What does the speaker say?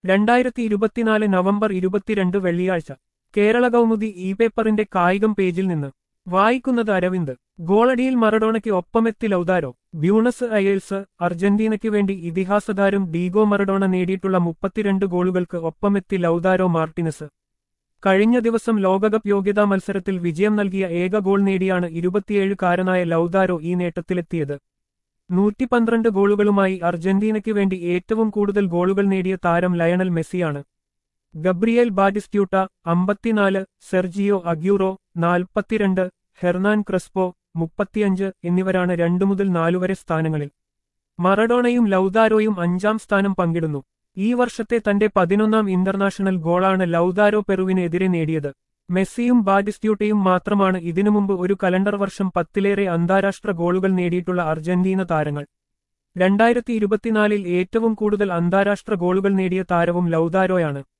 രണ്ടായിരത്തി ഇരുപത്തിനാല് നവംബർ ഇരുപത്തിരണ്ട് വെള്ളിയാഴ്ച കേരള കൗമുദി ഇ പേപ്പറിന്റെ കായികം പേജിൽ നിന്ന് വായിക്കുന്നത് അരവിന്ദ് ഗോളടിയിൽ മറഡോണയ്ക്ക് ഒപ്പമെത്തി ലൗദാരോ ബ്യൂണസ് അയേഴ്സ് അർജന്റീനയ്ക്ക് വേണ്ടി ഇതിഹാസതാരം ഡീഗോ മറഡോണ നേടിയിട്ടുള്ള മുപ്പത്തിരണ്ട് ഗോളുകൾക്ക് ഒപ്പമെത്തി ലൗദാരോ മാർട്ടിനസ് കഴിഞ്ഞ ദിവസം ലോകകപ്പ് യോഗ്യതാ മത്സരത്തിൽ വിജയം നൽകിയ ഏക ഗോൾ നേടിയാണ് ഇരുപത്തിയേഴുകാരനായ ലൗദാരോ ഈ നേട്ടത്തിലെത്തിയത് നൂറ്റി പന്ത്രണ്ട് ഗോളുകളുമായി അർജന്റീനയ്ക്ക് വേണ്ടി ഏറ്റവും കൂടുതൽ ഗോളുകൾ നേടിയ താരം ലയണൽ മെസ്സിയാണ് ഗബ്രിയേൽ ബാറ്റിസ്റ്റ്യൂട്ട അമ്പത്തിനാല് സെർജിയോ അഗ്യൂറോ നാൽപ്പത്തിരണ്ട് ഹെർനാൻ ക്രെസ്പോ മുപ്പത്തിയഞ്ച് എന്നിവരാണ് രണ്ടു മുതൽ നാലുവരെ സ്ഥാനങ്ങളിൽ മറഡോണയും ലൗദാരോയും അഞ്ചാം സ്ഥാനം പങ്കിടുന്നു ഈ വർഷത്തെ തന്റെ പതിനൊന്നാം ഇന്റർനാഷണൽ ഗോളാണ് ലൗദാരോ പെറുവിനെതിരെ നേടിയത് മെസ്സിയും ബാറ്റിസ്റ്റ്യൂട്ടയും മാത്രമാണ് ഇതിനു മുമ്പ് ഒരു കലണ്ടർ വർഷം പത്തിലേറെ അന്താരാഷ്ട്ര ഗോളുകൾ നേടിയിട്ടുള്ള അർജന്റീന താരങ്ങൾ രണ്ടായിരത്തി ഇരുപത്തിനാലിൽ ഏറ്റവും കൂടുതൽ അന്താരാഷ്ട്ര ഗോളുകൾ നേടിയ താരവും ലൗദാരോയാണ്